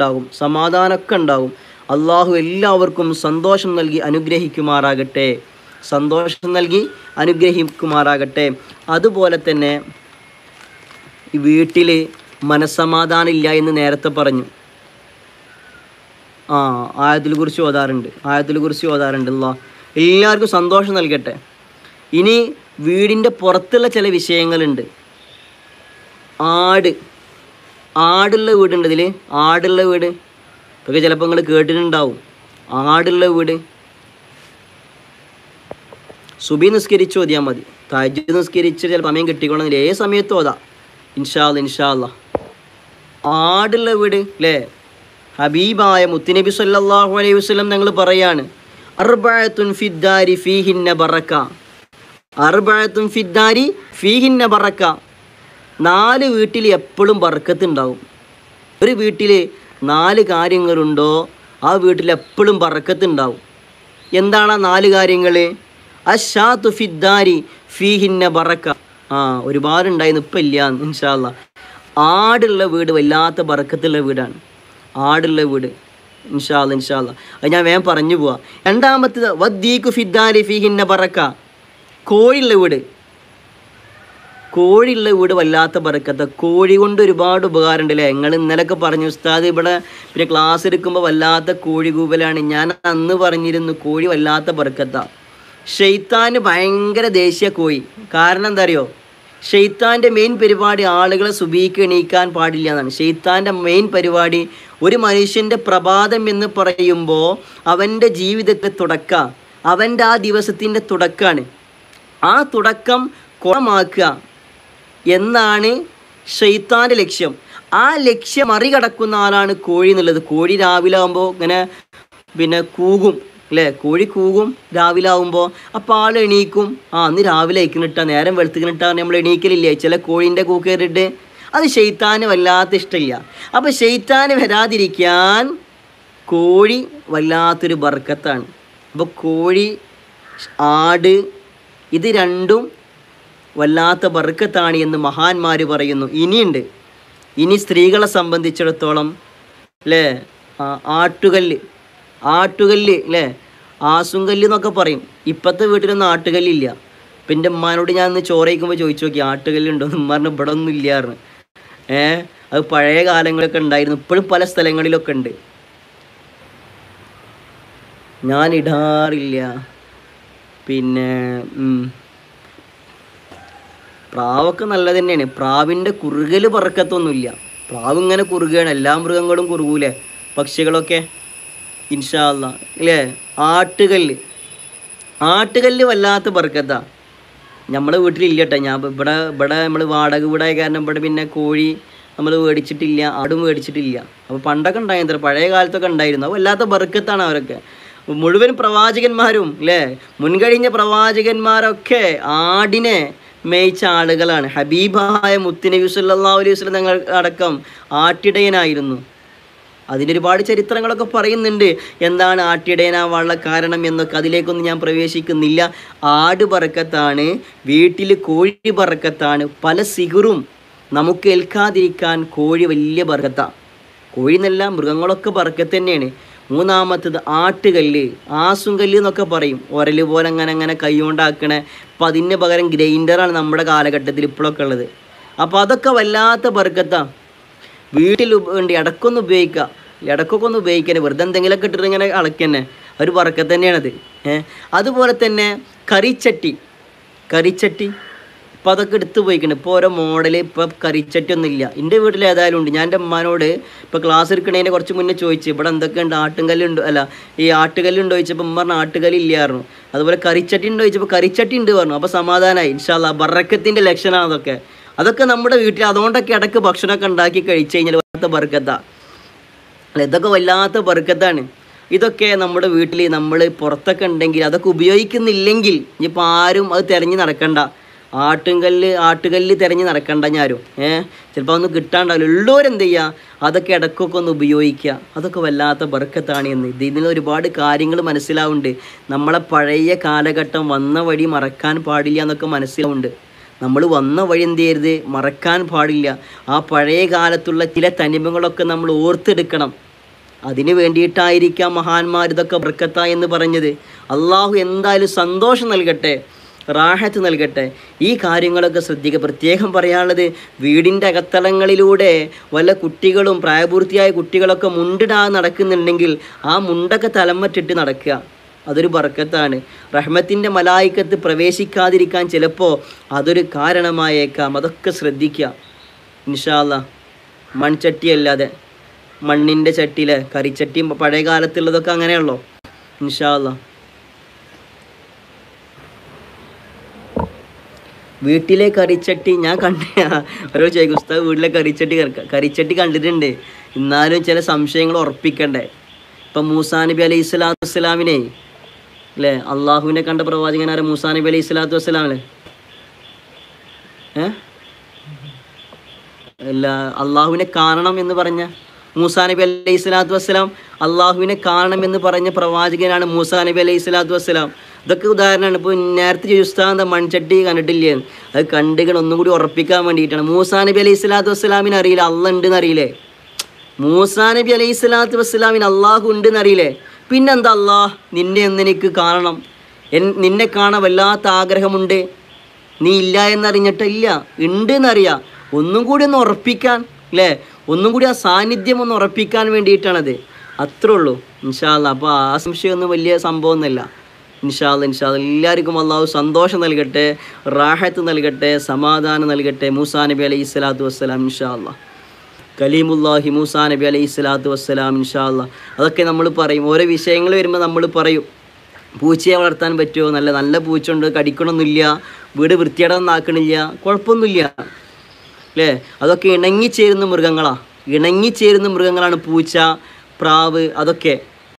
ഉണ്ടാകും സമാധാനമൊക്കെ ഉണ്ടാകും അള്ളാഹു എല്ലാവർക്കും സന്തോഷം നൽകി അനുഗ്രഹിക്കുമാറാകട്ടെ സന്തോഷം നൽകി അനുഗ്രഹിക്കുമാറാകട്ടെ അതുപോലെ തന്നെ ഈ വീട്ടിൽ മനസ്സമാധാനം ഇല്ല എന്ന് നേരത്തെ പറഞ്ഞു ആ ആയത്തിൽ കുറിച്ച് ഓതാറുണ്ട് ആയത്തിൽ കുറിച്ച് ഓതാറുണ്ട് അല്ലാ എല്ലാവർക്കും സന്തോഷം നൽകട്ടെ ഇനി വീടിൻ്റെ പുറത്തുള്ള ചില വിഷയങ്ങളുണ്ട് ആട് ആടുള്ള വീടുണ്ട് ഇതിൽ ആടുള്ള വീട് ഇതൊക്കെ ചിലപ്പോൾ നിങ്ങൾ കേട്ടിട്ടുണ്ടാവും ആടുള്ള വീട് സുബി നിസ്കരിച്ച് ഓതിയാൽ മതി താജ് നിസ്കരിച്ച് ചില സമയം കിട്ടിക്കൊള്ളുന്നില്ല ഏത് സമയത്ത് ഓതാ ഇൻഷാല്ല ഇൻഷാല്ല ആടുള്ള വീട് അല്ലേ ഹബീബായ മുത്തുനബി സല്ലല്ലാഹു അലൈഹി വസല്ലം ഞങ്ങൾ പറയാണ് അർബഅത്തുൻ ഫിദ്ദാരി ഫീഹിന്ന ബറക്ക അർബഅത്തുൻ ഫിദ്ദാരി ഫീഹിന്ന ബറക്ക നാല് വീട്ടിൽ എപ്പോഴും ബർക്കത്ത് ഉണ്ടാവും ഒരു വീട്ടിൽ നാല് കാര്യങ്ങളുണ്ടോ ആ വീട്ടിൽ എപ്പോഴും ബർക്കത്ത് ഉണ്ടാവും എന്താണ് ആ നാല് കാര്യങ്ങൾ അഷാത്തു ഫിദ്ദാരി ഫീഹിന്ന ബറക്ക ആ ഒരുപാടുണ്ടായിരുന്നു ഇപ്പം ഇല്ല ഇൻഷാല്ല ആടുള്ള വീട് വല്ലാത്ത ബറക്കത്തുള്ള വീടാണ് ആടുള്ള വീട് ഇൻഷാല്ല ഇൻഷാല്ല അത് ഞാൻ വേഗം പറഞ്ഞു പോവാ രണ്ടാമത്തേത് വദ്ദീഖു ഫിദ്ദാരി ഫീഹിന്ന ബറക്ക കോഴിയുള്ള വീട് കോഴിയുള്ള വീട് വല്ലാത്ത ബറക്കത്ത കോഴി കൊണ്ട് ഒരുപാട് ഉപകാരമുണ്ട് അല്ലേ നിങ്ങൾ ഇന്നലെയൊക്കെ പറഞ്ഞു ഉസ്താദ് ഇവിടെ പിന്നെ ക്ലാസ് എടുക്കുമ്പോൾ വല്ലാത്ത കോഴി കൂവലാണ് ഞാൻ അന്ന് പറഞ്ഞിരുന്നു കോഴി വല്ലാത്ത ബറക്കത്ത ഷെയ്ത്താന് ഭയങ്കര ദേശീയ കോഴി കാരണം എന്താ അറിയോ ഷെയ്ത്താൻ്റെ മെയിൻ പരിപാടി ആളുകളെ സുബീക്ക് എണീക്കാൻ പാടില്ല എന്നാണ് ഷെയ്ത്താൻ്റെ മെയിൻ പരിപാടി ഒരു മനുഷ്യൻ്റെ പ്രഭാതം എന്ന് പറയുമ്പോൾ അവൻ്റെ ജീവിതത്തെ തുടക്ക അവൻ്റെ ആ ദിവസത്തിൻ്റെ തുടക്കമാണ് ആ തുടക്കം കുളമാക്കുക എന്നാണ് ഷെയ്ത്താൻ്റെ ലക്ഷ്യം ആ ലക്ഷ്യം മറികടക്കുന്ന ആളാണ് കോഴി എന്നുള്ളത് കോഴി രാവിലെ ആകുമ്പോൾ ഇങ്ങനെ പിന്നെ കൂകും അല്ലേ കോഴി കൂകും രാവിലെ ആകുമ്പോൾ അപ്പോൾ ആൾ എണീക്കും ആ അന്ന് രാവിലെ അയക്കുന്നിട്ടാ നേരം വെളുത്തുക്കിനിട്ടാ നമ്മൾ എണീക്കലില്ലേ ചില കോഴീൻ്റെ കൂക്കേറിട്ട് അത് ഷെയ്ത്താന് വല്ലാത്ത ഇഷ്ടമില്ല അപ്പോൾ ഷെയ്ത്താന് വരാതിരിക്കാൻ കോഴി വല്ലാത്തൊരു ബർക്കത്താണ് അപ്പോൾ കോഴി ആട് ഇത് രണ്ടും വല്ലാത്ത ബർക്കത്താണ് എന്ന് മഹാന്മാർ പറയുന്നു ഇനിയുണ്ട് ഇനി സ്ത്രീകളെ സംബന്ധിച്ചിടത്തോളം അല്ലേ ആ, ആട്ടുകല്ല് ആട്ടുകല്ല് അല്ലേ ആസുങ്കല്ല് എന്നൊക്കെ പറയും ഇപ്പോഴത്തെ വീട്ടിലൊന്നും ആട്ടുകല്ലില്ല ഇപ്പം എൻ്റെ ഉമ്മാനോട് ഞാൻ ഇന്ന് ചോറ് കഴിക്കുമ്പോൾ ചോദിച്ചു നോക്കി ആട്ടുകല്ലുണ്ടോ എന്ന് ഉമ്മ പറഞ്ഞു ഇവിടെ ഒന്നും ഇല്ലായിരുന്നു ഏ അത് പഴയ കാലങ്ങളൊക്കെ ഉണ്ടായിരുന്നു ഇപ്പോഴും പല സ്ഥലങ്ങളിലൊക്കെ ഉണ്ട് ഞാൻ ഇടാറില്ല പിന്നെ ഉം. പ്രാവൊക്കെ നല്ലത് തന്നെയാണ് പ്രാവിൻ്റെ കുറുകൽ പറക്കത്തൊന്നുമില്ല പ്രാവ് ഇങ്ങനെ കുറുകയാണ് എല്ലാ മൃഗങ്ങളും കുറുകൂലേ പക്ഷികളൊക്കെ ഇൻഷാല്ല ഇല്ലേ ആട്ടുകല്ല് ആട്ടുകല്ല് വല്ലാത്ത ബർക്കത്താ നമ്മളെ വീട്ടിലില്ല കേട്ടോ ഞാൻ ഇപ്പൊ ഇവിടെ ഇവിടെ നമ്മൾ വാടക വീടായ കാരണം ഇവിടെ പിന്നെ കോഴി നമ്മൾ മേടിച്ചിട്ടില്ല ആടും മേടിച്ചിട്ടില്ല അപ്പോൾ പണ്ടൊക്കെ ഉണ്ടായിരുന്നു പഴയ കാലത്തൊക്കെ ഉണ്ടായിരുന്നു അപ്പോൾ വല്ലാത്ത ബർക്കത്താണ് അവരൊക്കെ മുഴുവൻ പ്രവാചകന്മാരും അല്ലേ മുൻകഴിഞ്ഞ പ്രവാചകന്മാരൊക്കെ ആടിനെ മേയിച്ച ആളുകളാണ് ഹബീബായ മുത്തുനബി സല്ലല്ലാഹു അലൈഹി വസല്ലം തങ്ങൾ അടക്കം ആട്ടിടയനായിരുന്നു അതിനൊരുപാട് ചരിത്രങ്ങളൊക്കെ പറയുന്നുണ്ട് എന്താണ് ആട്ടിടയനാവാനുള്ള കാരണം എന്നൊക്കെ അതിലേക്കൊന്നും ഞാൻ പ്രവേശിക്കുന്നില്ല ആട് പറക്കത്താണ് വീട്ടിൽ കോഴി പറക്കത്താണ് പല സിഗറും നമുക്ക് ഏൽക്കാതിരിക്കാൻ കോഴി വലിയ ബർക്കത്താണ് കോഴി എന്നല്ല മൃഗങ്ങളൊക്കെ ബർക്കത്ത് തന്നെയാണ് മൂന്നാമത്തത് ആട്ടുകല്ല് ആസുങ്കല്ല് എന്നൊക്കെ പറയും ഉരല് പോലെ അങ്ങനെ അങ്ങനെ കൈകൊണ്ടാക്കണേ അപ്പം അതിന് പകരം ഗ്രൈൻഡറാണ് നമ്മുടെ കാലഘട്ടത്തിൽ ഇപ്പോഴൊക്കെ ഉള്ളത് അപ്പോൾ അതൊക്കെ വല്ലാത്ത ബർക്കത്താണ് വീട്ടിൽ ഉപ- ഉണ്ട് ഇടക്കൊന്ന് ഉപയോഗിക്കുക ഇടക്കൊക്കെ ഒന്ന് ഉപയോഗിക്കാൻ വെറുതെ എന്തെങ്കിലുമൊക്കെ ഇട്ടിട്ട് ഇങ്ങനെ അളക്കന്നെ ഒരു പറക്കത്ത് തന്നെയാണത് ഏഹ് അതുപോലെ തന്നെ കറിച്ചട്ടി കറിച്ചട്ടി ഇപ്പം അതൊക്കെ എടുത്ത് പോയിക്കണം ഇപ്പോൾ ഓരോ മോഡൽ ഇപ്പം കറിച്ചട്ടി ഒന്നും ഇല്ല എൻ്റെ വീട്ടിൽ ഏതായാലും ഉണ്ട് ഞാൻ എൻ്റെ ഉമ്മാനോട് ഇപ്പോൾ ക്ലാസ് എടുക്കണതിന് കുറച്ച് മുന്നേ ചോദിച്ചു ഇവിടെ എന്തൊക്കെയുണ്ട് ആട്ടുകല്ലുണ്ട് അല്ല ഈ ആട്ടുകല്ലുണ്ടോ ചോദിച്ചപ്പോൾ ഉമ്മ പറഞ്ഞു ആട്ടുകല്ല് ഇല്ലായിരുന്നു അതുപോലെ കറിച്ചട്ടി ഉണ്ടോ ചോദിച്ചപ്പോൾ കറിച്ചട്ടി ഉണ്ട് പറഞ്ഞു അപ്പോൾ സമാധാനമായി ഇൻഷാല്ല ബറക്കത്തിൻ്റെ ലക്ഷണമാണ് അതൊക്കെ അതൊക്കെ നമ്മുടെ വീട്ടിൽ അതുകൊണ്ടൊക്കെ ഇടയ്ക്ക് ഭക്ഷണമൊക്കെ ഉണ്ടാക്കി കഴിച്ചു കഴിഞ്ഞാൽ വല്ലാത്ത ബർക്കത്താണ് അല്ല ഇതൊക്കെ വല്ലാത്ത ബർക്കത്താണ് ഇതൊക്കെ നമ്മുടെ വീട്ടിൽ നമ്മൾ പുറത്തൊക്കെ ഉണ്ടെങ്കിൽ അതൊക്കെ ഉപയോഗിക്കുന്നില്ലെങ്കിൽ ഇനിയിപ്പോൾ ആരും അത് തിരഞ്ഞ് നടക്കണ്ട ആട്ടുംകല്ല് ആട്ടുകല്ല് തിരഞ്ഞ് നടക്കണ്ട ഞാരും ഏഹ് ചിലപ്പോൾ ഒന്നും കിട്ടാണ്ടാവില്ല ഉള്ളവരെന്ത് ചെയ്യുക അതൊക്കെ ഇടയ്ക്കൊക്കെ ഒന്ന് ഉപയോഗിക്കുക അതൊക്കെ വല്ലാത്ത ബർക്കത്താണ് എന്ന് ഇത് ഇതിൽ ഒരുപാട് കാര്യങ്ങൾ മനസ്സിലാവുന്നുണ്ട് നമ്മളെ പഴയ കാലഘട്ടം വന്ന വഴി മറക്കാൻ പാടില്ല എന്നൊക്കെ മനസ്സിലാവുന്നുണ്ട് നമ്മൾ വന്ന വഴി എന്ത് ചെയ്യരുത് മറക്കാൻ പാടില്ല ആ പഴയ കാലത്തുള്ള ചില തനിമകളൊക്കെ നമ്മൾ ഓർത്തെടുക്കണം അതിന് വേണ്ടിയിട്ടായിരിക്കാം മഹാന്മാർ ഇതൊക്കെ ബർക്കത്ത എന്ന് പറഞ്ഞത് അള്ളാഹു എന്തായാലും സന്തോഷം നൽകട്ടെ റാഹത്ത് നൽകട്ടെ ഈ കാര്യങ്ങളൊക്കെ ശ്രദ്ധിക്കുക പ്രത്യേകം പറയാനുള്ളത് വീടിൻ്റെ അകത്തളങ്ങളിലൂടെ വല്ല കുട്ടികളും പ്രായപൂർത്തിയായ കുട്ടികളൊക്കെ മുണ്ടിടാൻ നടക്കുന്നുണ്ടെങ്കിൽ ആ മുണ്ടൊക്കെ തലമറ്റിട്ട് നടക്കുക അതൊരു ബർക്കത്താണ് റഹ്മത്തിൻ്റെ മലായിക്കത്ത് പ്രവേശിക്കാതിരിക്കാൻ ചിലപ്പോൾ അതൊരു കാരണമായേക്കാം അതൊക്കെ ശ്രദ്ധിക്കുക ഇൻഷാല്ല മൺചട്ടി അല്ലാതെ മണ്ണിൻ്റെ ചട്ടിയിലെ കറിച്ചട്ടി പഴയ കാലത്തുള്ളതൊക്കെ അങ്ങനെയുള്ളോ ഇൻഷാല്ല വീട്ടിലെ കറിച്ചട്ടി ഞാൻ കണ്ട ഓരോ ചോദിക്കും ഉസ്താദ് വീട്ടിലെ കറിച്ചട്ടി കറക്ക- കറിച്ചട്ടി കണ്ടിട്ടുണ്ട് എന്നാലും ചില സംശയങ്ങൾ ഉറപ്പിക്കണ്ടേ ഇപ്പം മൂസാ നബി അലൈഹി സ്വലാത്തു വസ്സലാമിനെ അല്ലേ അള്ളാഹുവിനെ കണ്ട പ്രവാചകനായ മൂസാ നബി അലൈഹി സ്വലാത്തു വസ്സലാം അല്ലേ ഏ അല്ല അള്ളാഹുവിനെ കാണണം എന്ന് പറഞ്ഞ മൂസാ നബി അലൈഹി സ്വലാത്തു വസ്സലാം അള്ളാഹുവിനെ കാണണം എന്ന് പറഞ്ഞ പ്രവാചകനാണ് മൂസാ നബി അലൈഹി സ്വലാത്തു വസ്സലാം ഇതൊക്കെ ഉദാഹരണമാണ് ഇപ്പോൾ നേരത്തെ ചോദിച്ചാൽ മൺചട്ടി കണ്ടിട്ടില്ലേ അത് കണ്ടുകൾ ഒന്നും കൂടി ഉറപ്പിക്കാൻ വേണ്ടിയിട്ടാണ് മൂസാ നബി അലൈഹി സ്വലാത്തു വസ്സലാമിന് അറിയില്ല അള്ള ഉണ്ടെന്ന് അറിയില്ലേ മൂസാ നബി അലൈഹി സ്വലാത്തു വസ്സലാമിന് അള്ളാഹു ഉണ്ടെന്ന് അറിയില്ലേ പിന്നെന്താ അള്ളാഹ് നിന്നെ ഒന്ന് എനിക്ക് കാണണം എൻ നിന്നെ കാണാൻ വല്ലാത്ത ആഗ്രഹമുണ്ട് നീ ഇല്ല എന്നറിഞ്ഞിട്ടില്ല ഉണ്ട് എന്നറിയാം ഒന്നും കൂടി ഒന്ന് ഉറപ്പിക്കാൻ അല്ലേ ഒന്നും കൂടി ആ സാന്നിധ്യം ഒന്ന് ഉറപ്പിക്കാൻ വേണ്ടിയിട്ടാണത് അത്രേ ഉള്ളൂ ഇൻഷാല്ല അപ്പോൾ ആ സംശയമൊന്നും വലിയ സംഭവമൊന്നുമല്ല ഇൻഷാല്ല ഇൻഷാല്ല എല്ലാവർക്കും അള്ളാഹു സന്തോഷം നൽകട്ടെ റാഹത്ത് നൽകട്ടെ സമാധാനം നൽകട്ടെ മൂസാ നബി അലൈഹി സ്വലാത്തു വസ്സലാം ഇൻഷാല്ല കലീമുല്ലാഹി മൂസാ നബി അലൈഹി സ്വലാത്തു വസ്സലാം ഇൻഷാല്ല അതൊക്കെ നമ്മൾ പറയും ഓരോ വിഷയങ്ങൾ വരുമ്പോൾ നമ്മൾ പറയും പൂച്ചയെ വളർത്താൻ പറ്റുമോ നല്ല നല്ല പൂച്ച ഉണ്ട് കടിക്കണമൊന്നുമില്ല വീട് വൃത്തിയേടൊന്നും ആക്കണില്ല കുഴപ്പമൊന്നുമില്ല അല്ലേ അതൊക്കെ ഇണങ്ങിച്ചേരുന്ന മൃഗങ്ങളാണ് ഇണങ്ങിച്ചേരുന്ന മൃഗങ്ങളാണ് പൂച്ച പ്രാവ് അതൊക്കെ